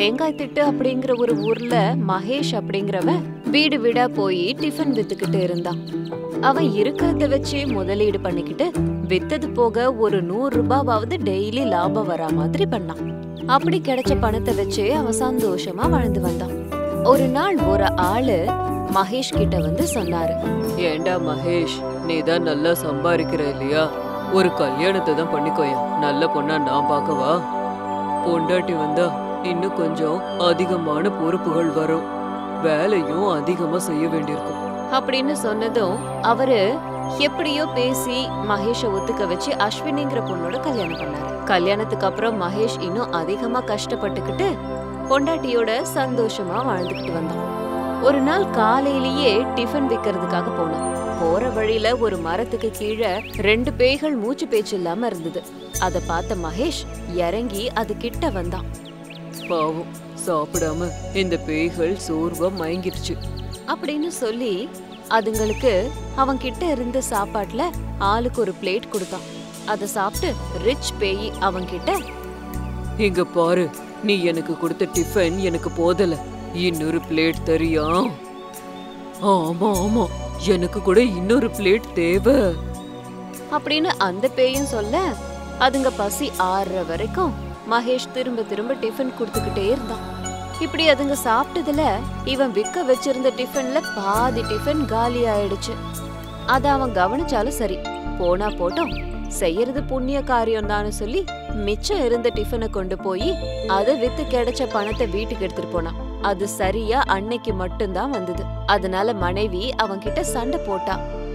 தேங்காய் திட்டு அப்படிங்கிற ஒரு ஊர்ல மகேஷ் அப்படிங்கிறவன் வீடு வீடா போய் டிஃபன் வித்துக்கிட்டு இருந்தான் அவன் இருக்கிறத வச்சு முதலீடு பண்ணிக்கிட்டு வித்தது போக ஒரு நூறு ரூபாவாவது டெய்லி லாபம் வரா மாதிரி பண்ணான் அப்படி கிடைச்ச பணத்தை வச்சு அவன் சந்தோஷமா வாழ்ந்து வந்தான் ஒரு நாள் ஒரு ஆளு மகேஷ் கிட்ட வந்து சொன்னாரு ஏண்டா மகேஷ் நீ தான் நல்லா சம்பாதிக்கிற இல்லையா ஒரு கல்யாணத்தை தான் பண்ணிக்கோயா நல்ல பொண்ணா நான் பார்க்கவா பொண்டாட்டி வந்தா இன்னும் கொஞ்சம் அதிகமான பொறுப்புகள் வரும் வேலையும் அதிகமா செய்ய வேண்டியிருக்கும் அப்படின்னு சொன்னதும் அவரு எப்படியோ பேசி மகேஷ ஒத்துக்க வச்சு அஸ்வினிங்கிற பொண்ணோட கல்யாணம் பண்ணாரு கல்யாணத்துக்கு அப்புறம் மகேஷ் இன்னும் அதிகமா கஷ்டப்பட்டுக்கிட்டு பொண்டாட்டியோட சந்தோஷமா வாழ்ந்துக்கிட்டு வந்தான் ஒரு நாள் காலையிலேயே டிஃபன் விக்கிறதுக்காக போனான் போற வழியில ஒரு மரத்துக்கு கீழே ரெண்டு பேய்கள் மூச்சு பேச்சு இல்லாம இருந்தது அத பார்த்த மகேஷ் இறங்கி அது கிட்ட வந்தான் பாவம் சாப்பிடாம இந்த பேய்கள் சோர்வா மயங்கிருச்சு அப்படின்னு சொல்லி அதுங்களுக்கு அவன் கிட்ட இருந்த சாப்பாட்டுல ஆளுக்கு ஒரு பிளேட் கொடுத்தான் அத சாப்பிட்டு ரிச் பேய் அவன் கிட்ட இங்க பாரு நீ எனக்கு கொடுத்த டிஃபன் எனக்கு போதல இன்னொரு பிளேட் தரியா ஆமா ஆமா எனக்கு கூட இன்னொரு பிளேட் தேவை அப்படின்னு அந்த பேயும் சொல்ல அதுங்க பசி ஆறுற வரைக்கும் மகேஷ் திரும்ப திரும்ப டிஃபன் கொடுத்துக்கிட்டே இருந்தான் இப்படி அதுங்க சாப்பிட்டதுல இவன் விற்க வச்சிருந்த டிஃபன்ல பாதி டிஃபன் காலி ஆயிடுச்சு அத அவன் கவனிச்சாலும் சரி போனா போட்டோம் செய்யறது புண்ணிய காரியம் சொல்லி மிச்சம் இருந்த டிஃபனை கொண்டு போய் அதை வித்து கிடைச்ச பணத்தை வீட்டுக்கு எடுத்துட்டு போனான் அது சரியா அன்னைக்கு மட்டும்தான் வந்தது அதனால மனைவி அவன் கிட்ட சண்டை போட்டா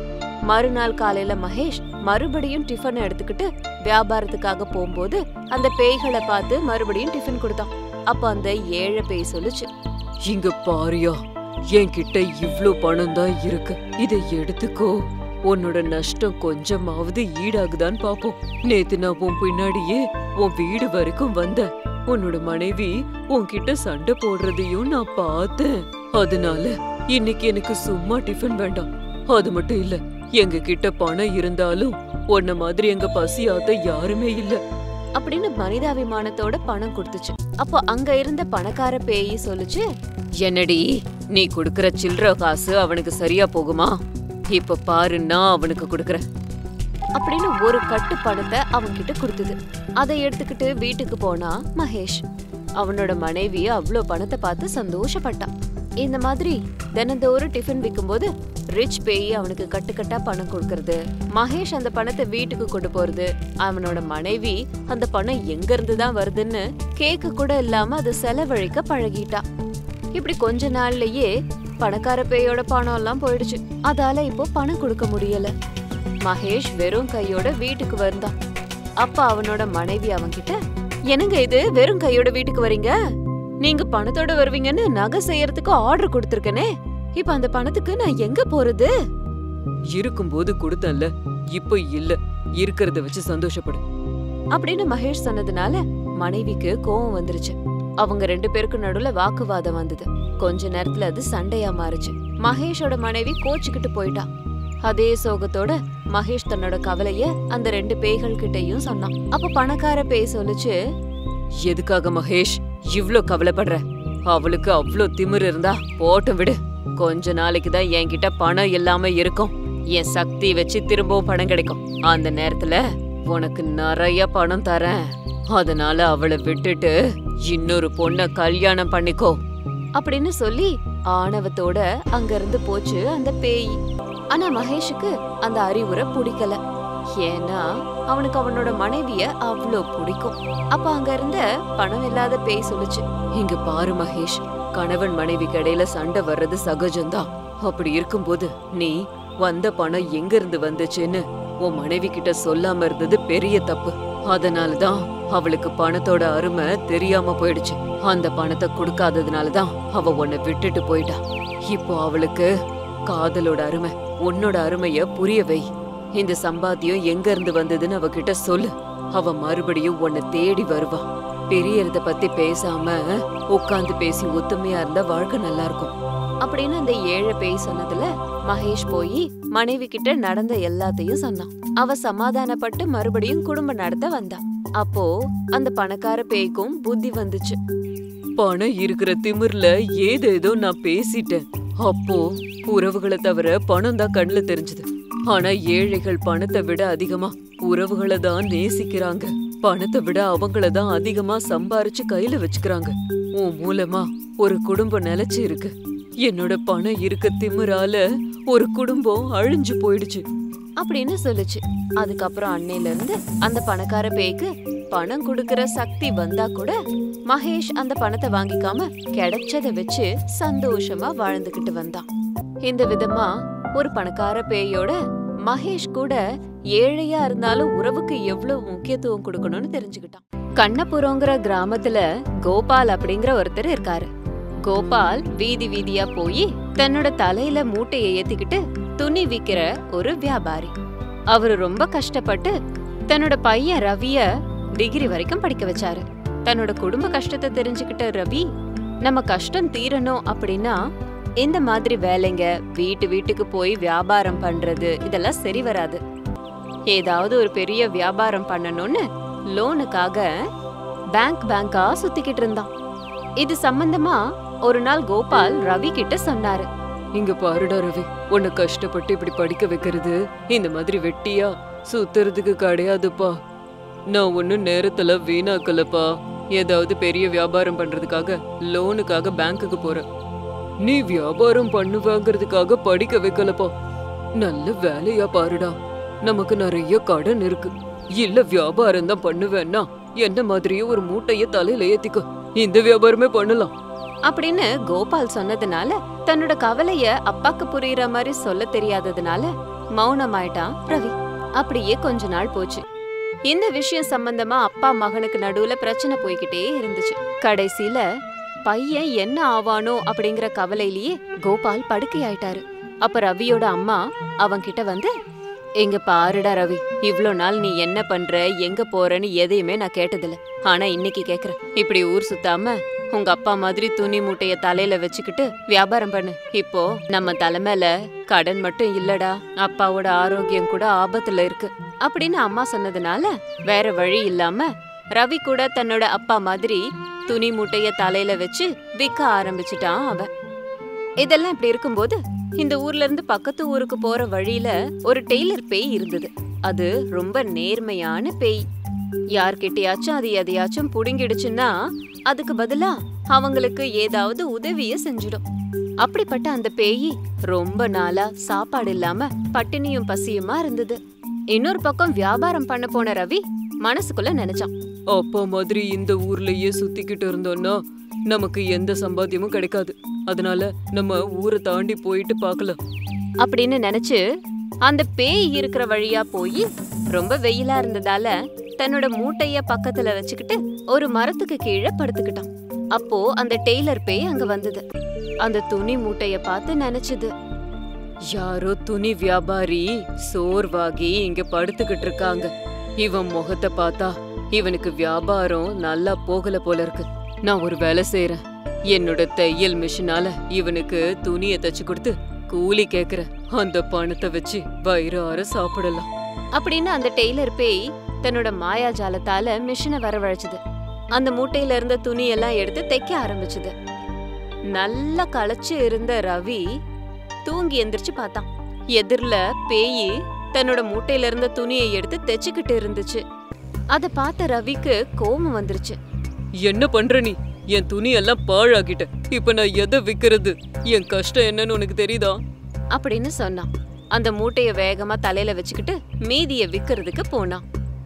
மறுநாள் காலையில மகேஷ் மறுபடியும் டிஃபன் எடுத்துக்கிட்டு வியாபாரத்துக்காக போகும்போது அந்த பேய்களை பார்த்து மறுபடியும் டிஃபன் கொடுத்தான் அப்ப அந்த ஏழை பேய் சொல்லுச்சு இங்க பாரியா என்கிட்ட இவ்ளோ பணம் தான் இருக்கு இதை எடுத்துக்கோ உன்னோட நஷ்டம் கொஞ்சமாவது ஈடாகுதான்னு பாப்போம் நேத்து நான் உன் பின்னாடியே உன் வீடு வரைக்கும் வந்தேன் உன்னோட மனைவி உன்கிட்ட சண்டை போடுறதையும் நான் பார்த்தேன் அதனால இன்னைக்கு எனக்கு சும்மா டிஃபன் வேண்டாம் அது மட்டும் இல்ல எங்க கிட்ட பணம் இருந்தாலும் உன்ன மாதிரி எங்க பசியாத்த யாருமே இல்ல அப்படின்னு மனிதாபிமானத்தோட பணம் கொடுத்துச்சு அப்போ அங்க இருந்த பணக்கார பேயி சொல்லுச்சு என்னடி நீ குடுக்கற சில்லற காசு அவனுக்கு சரியா போகுமா இப்ப பாரு நான் அவனுக்கு குடுக்கறேன் அப்படின்னு ஒரு கட்டு பணத்தை அவன்கிட்ட கொடுத்தது அதை எடுத்துக்கிட்டு வீட்டுக்கு போனா மகேஷ் அவனோட மனைவி அவ்ளோ பணத்தை பார்த்து சந்தோஷப்பட்டான் இந்த மாதிரி தினந்தோறும் டிஃபன் விக்கும்போது ரிச் பேய் அவனுக்கு கட்டுக்கட்டா பணம் கொடுக்கறது மகேஷ் அந்த பணத்தை வீட்டுக்கு கொண்டு போறது அவனோட மனைவி அந்த பணம் எங்க இருந்து தான் வருதுன்னு கேக்க கூட இல்லாம அதை செலவழிக்க பழகிட்டா இப்படி கொஞ்ச நாள்லயே பணக்கார பேயோட பணம் எல்லாம் போயிடுச்சு அதால இப்போ பணம் கொடுக்க முடியல மகேஷ் வெறும் கையோட வீட்டுக்கு வந்தான் அப்ப அவனோட மனைவி அவன்கிட்ட என்னங்க இது வெறும் கையோட வீட்டுக்கு வரீங்க நீங்க பணத்தோட வருவீங்கன்னு நகை செய்யறதுக்கு ஆர்டர் கொடுத்திருக்கனே இப்ப அந்த பணத்துக்கு நான் எங்க போறது இருக்கும்போது கொடுத்தேன்ல இப்ப இல்ல இருக்கிறத வச்சு சந்தோஷப்படு அப்படின்னு மகேஷ் சொன்னதுனால மனைவிக்கு கோவம் வந்துருச்சு அவங்க ரெண்டு பேருக்கு நடுவுல வாக்குவாதம் வந்தது கொஞ்ச நேரத்துல அது சண்டையா மாறுச்சு மகேஷோட மனைவி கோச்சுக்கிட்டு போயிட்டா அதே சோகத்தோட மகேஷ் தன்னோட கவலைய அந்த ரெண்டு பேய்கள் கிட்டயும் சொன்னான் அப்ப பணக்கார பேய் சொல்லுச்சு எதுக்காக மகேஷ் இவ்ளோ கவலைப்படுற அவளுக்கு அவ்ளோ திமிரு இருந்தா போட்டும் விடு கொஞ்ச நாளைக்கு தான் என்கிட்ட பணம் இல்லாம இருக்கும் என் சக்தி வச்சு திரும்பவும் பணம் கிடைக்கும் அந்த நேரத்துல உனக்கு நிறைய பணம் தரேன் அதனால அவளை விட்டுட்டு இன்னொரு பொண்ண கல்யாணம் பண்ணிக்கோ அப்படின்னு சொல்லி ஆணவத்தோட அங்க இருந்து போச்சு அந்த பேய் ஆனா மகேஷுக்கு அந்த அறிவுரை பிடிக்கல ஏன்னா அவனுக்கு அவனோட மனைவிய அவ்ளோ பிடிக்கும் அப்ப அங்க இருந்த பணம் இல்லாத பேய் சொல்லுச்சு இங்க பாரு மகேஷ் கணவன் மனைவிக்கு இடையில சண்டை வர்றது சகஜம்தான் அப்படி இருக்கும்போது நீ வந்த பணம் எங்க இருந்து வந்துச்சுன்னு உன் மனைவி கிட்ட சொல்லாம இருந்தது பெரிய தப்பு அதனாலதான் அவளுக்கு பணத்தோட அருமை தெரியாம போயிடுச்சு அந்த பணத்தை கொடுக்காததுனாலதான் அவ உன்னை விட்டுட்டு போயிட்டா இப்போ அவளுக்கு காதலோட அருமை உன்னோட அருமைய புரிய வை இந்த சம்பாத்தியம் எங்க இருந்து வந்ததுன்னு அவகிட்ட சொல்லு அவ மறுபடியும் உன்னை தேடி வருவா பெரியறத பத்தி பேசாம உட்கார்ந்து பேசி ஒத்துமையா இருந்தா வாழ்க்கை நல்லா இருக்கும் அப்படின்னு அந்த ஏழை பேய் சொன்னதுல மகேஷ் போய் மனைவி கிட்ட நடந்த எல்லாத்தையும் சொன்னான் அவ சமாதானப்பட்டு மறுபடியும் குடும்பம் நடத்த வந்தா அப்போ அந்த பணக்கார பேய்க்கும் புத்தி வந்துச்சு பணம் இருக்கிற திமிர்ல ஏதேதோ நான் பேசிட்டேன் அப்போ உறவுகளை தவிர பணம் தான் கண்ணுல தெரிஞ்சது ஆனா ஏழைகள் பணத்தை விட அதிகமா உறவுகளை தான் நேசிக்கிறாங்க பணத்தை விட அவங்கள தான் அதிகமா சம்பாரிச்சு கையில வச்சுக்கிறாங்க உன் மூலமா ஒரு குடும்பம் நிலைச்சு இருக்கு என்னோட பணம் இருக்க திமிரால ஒரு குடும்பம் அழிஞ்சு போயிடுச்சு அப்படின்னு சொல்லுச்சு அதுக்கப்புறம் அன்னையில இருந்து அந்த பணக்கார பேய்க்கு பணம் கொடுக்கற சக்தி வந்தா கூட மகேஷ் அந்த பணத்தை வாங்கிக்காம கிடைச்சத வச்சு சந்தோஷமா வாழ்ந்துகிட்டு வந்தான் இந்த விதமா ஒரு பணக்கார பேயோட மகேஷ் கூட ஏழையா இருந்தாலும் உறவுக்கு எவ்வளவு முக்கியத்துவம் கொடுக்கணும்னு தெரிஞ்சுக்கிட்டான் கண்ணபுரங்கிற கிராமத்துல கோபால் அப்படிங்கிற ஒருத்தர் இருக்காரு கோபால் வீதி வீதியா போய் தன்னோட தலையில மூட்டையை ஏத்திக்கிட்டு துணி விக்கிற ஒரு வியாபாரி அவரு ரொம்ப கஷ்டப்பட்டு தன்னோட பையன் ரவிய டிகிரி வரைக்கும் படிக்க வச்சாரு தன்னோட குடும்ப கஷ்டத்தை தெரிஞ்சுக்கிட்ட ரவி நம்ம கஷ்டம் தீரணும் அப்படின்னா இந்த மாதிரி வேலைங்க வீட்டு வீட்டுக்கு போய் வியாபாரம் பண்றது இதெல்லாம் சரி வராது ஏதாவது ஒரு பெரிய வியாபாரம் பண்ணணும்னு லோனுக்காக பேங்க் பேங்கா சுத்திக்கிட்டு இருந்தான் இது சம்பந்தமா ஒரு நாள் கோபால் ரவி கிட்ட சொன்னாரு இங்க பாருடா ரவி உன்னை கஷ்டப்பட்டு இப்படி படிக்க வைக்கிறது இந்த மாதிரி வெட்டியா சுத்துறதுக்கு கிடையாதுப்பா நான் ஒன்னும் நேரத்துல வீணாக்கலப்பா ஏதாவது பெரிய வியாபாரம் பண்றதுக்காக லோனுக்காக பேங்க்குக்கு போறேன் நீ வியாபாரம் பண்ணுவாங்கிறதுக்காக படிக்க வைக்கலப்பா நல்ல வேலையா பாருடா நமக்கு நிறைய கடன் இருக்கு இல்ல வியாபாரம் தான் பண்ணுவேன்னா என்ன மாதிரியே ஒரு மூட்டைய தலையில ஏத்திக்க இந்த வியாபாரமே பண்ணலாம் அப்படின்னு கோபால் சொன்னதுனால தன்னோட கவலைய அப்பாக்கு புரியுற மாதிரி சொல்ல தெரியாததுனால மௌனமாயிட்டான் ரவி அப்படியே கொஞ்ச நாள் போச்சு இந்த விஷயம் சம்பந்தமா அப்பா மகனுக்கு நடுவுல பிரச்சனை போய்கிட்டே இருந்துச்சு கடைசியில பையன் என்ன ஆவானோ அப்படிங்கிற கவலையிலேயே கோபால் படுக்கையாயிட்டாரு அப்ப ரவியோட அம்மா அவன்கிட்ட வந்து எங்க பாருடா ரவி இவ்ளோ நாள் நீ என்ன பண்ற எங்க போறன்னு எதையுமே நான் கேட்டதில்ல ஆனா இன்னைக்கு கேக்குறேன் இப்படி ஊர் சுத்தாம உங்க அப்பா மாதிரி துணி மூட்டைய தலையில வச்சுக்கிட்டு வியாபாரம் பண்ணு இப்போ நம்ம தலைமையில கடன் மட்டும் இல்லடா அப்பாவோட ஆரோக்கியம் கூட ஆபத்துல இருக்கு அப்படின்னு அம்மா சொன்னதுனால வேற வழி இல்லாம ரவி கூட தன்னோட அப்பா மாதிரி துணி மூட்டைய தலையில வச்சு விற்க ஆரம்பிச்சிட்டான் அவன் இதெல்லாம் இப்படி இருக்கும்போது இந்த ஊர்ல இருந்து பக்கத்து ஊருக்கு போற வழியில ஒரு டெய்லர் பேய் இருந்தது அது ரொம்ப நேர்மையான பேய் யார்கிட்டயாச்சும் அது எதையாச்சும் புடுங்கிடுச்சுன்னா அதுக்கு பதிலா அவங்களுக்கு ஏதாவது உதவிய செஞ்சிடும் அப்படிப்பட்ட அந்த பேய் ரொம்ப நாளா சாப்பாடு இல்லாம பட்டினியும் பசியுமா இருந்தது இன்னொரு பக்கம் வியாபாரம் பண்ண போன ரவி மனசுக்குள்ள நினைச்சான் அப்பா மாதிரி இந்த ஊர்லயே சுத்திக்கிட்டு இருந்தோம்னா நமக்கு எந்த சம்பாத்தியமும் கிடைக்காது அதனால நம்ம ஊரை தாண்டி போயிட்டு பார்க்கலாம் அப்படின்னு நினைச்சு அந்த பேய் இருக்கிற வழியா போய் ரொம்ப வெயிலா இருந்ததால தன்னோட மூட்டைய பக்கத்துல வச்சுக்கிட்டு ஒரு மரத்துக்கு கீழே படுத்துக்கிட்டான் அப்போ அந்த டெய்லர் பேய் அங்க வந்தது அந்த துணி மூட்டைய பார்த்து நினைச்சது யாரோ துணி வியாபாரி சோர்வாகி இங்க படுத்துக்கிட்டு இருக்காங்க இவன் முகத்தை பார்த்தா இவனுக்கு வியாபாரம் நல்லா போகல போல இருக்கு நான் ஒரு வேலை செய்யறேன் என்னோட தையல் மிஷினால இவனுக்கு துணியை தச்சு கொடுத்து கூலி கேக்குறேன் அந்த பணத்தை வச்சு வயிறார சாப்பிடலாம் அப்படின்னு அந்த டெய்லர் பேய் தன்னோட மாயாஜாலத்தால மிஷினை வரவழைச்சது அந்த மூட்டையில இருந்த துணியெல்லாம் எடுத்து தைக்க ஆரம்பிச்சது நல்லா களைச்சு இருந்த ரவி தூங்கி எந்திரிச்சு பார்த்தான் எதிர்ல பேயி தன்னோட மூட்டையில இருந்த துணியை எடுத்து தைச்சுக்கிட்டு இருந்துச்சு அத பார்த்த ரவிக்கு கோபம் வந்துருச்சு என்ன பண்ற நீ என் துணி எல்லாம் பாழாக்கிட்ட இப்ப நான் எதை விக்கிறது என் கஷ்டம் என்னன்னு உனக்கு தெரியுதா அப்படின்னு சொன்னான் அந்த மூட்டைய வேகமா தலையில வச்சுக்கிட்டு மீதிய விக்கிறதுக்கு போனான்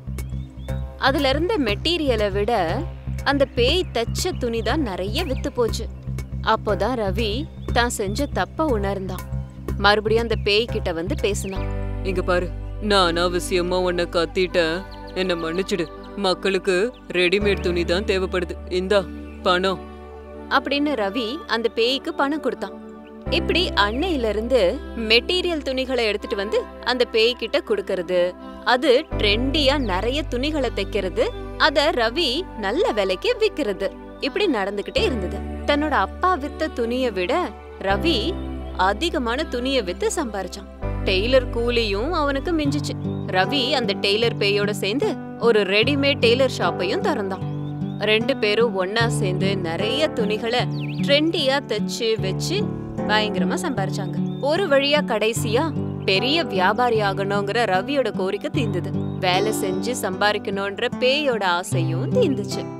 அதுல இருந்த மெட்டீரியலை விட அந்த பேய் தச்ச துணி தான் நிறைய வித்து போச்சு அப்போதான் ரவி தான் செஞ்ச தப்ப உணர்ந்தான் மறுபடியும் அந்த பேய் கிட்ட வந்து பேசினான் இங்க பாரு நான் அனாவசியமா உன்னை கத்திட்டேன் என்ன மன்னிச்சிடு மக்களுக்கு ரெடிமேட் துணி தான் தேவைப்படுது இந்தா பணம் அப்படின்னு ரவி அந்த பேய்க்கு பணம் கொடுத்தான் இப்படி அன்னையில இருந்து மெட்டீரியல் துணிகளை எடுத்துட்டு வந்து அந்த பேய் கிட்ட கொடுக்கறது அது ட்ரெண்டியா நிறைய துணிகளை தைக்கிறது அத ரவி நல்ல விலைக்கு விக்கிறது இப்படி நடந்துகிட்டே இருந்தது தன்னோட அப்பா வித்த துணிய விட ரவி அதிகமான துணிய வித்து சம்பாரிச்சான் டெய்லர் கூலியும் அவனுக்கு மிஞ்சிச்சு ரவி அந்த டெய்லர் பேயோட சேர்ந்து ஒரு ரெடிமேட் டெய்லர் ஷாப்பையும் திறந்தான் ரெண்டு பேரும் ஒன்னா சேர்ந்து நிறைய துணிகளை ட்ரெண்டியா தைச்சு வச்சு பயங்கரமா சம்பாரிச்சாங்க ஒரு வழியா கடைசியா பெரிய வியாபாரி ஆகணுங்கிற ரவியோட கோரிக்கை தீர்ந்தது வேலை செஞ்சு சம்பாதிக்கணும்ன்ற பேயோட ஆசையும் தீர்ந்துச்சு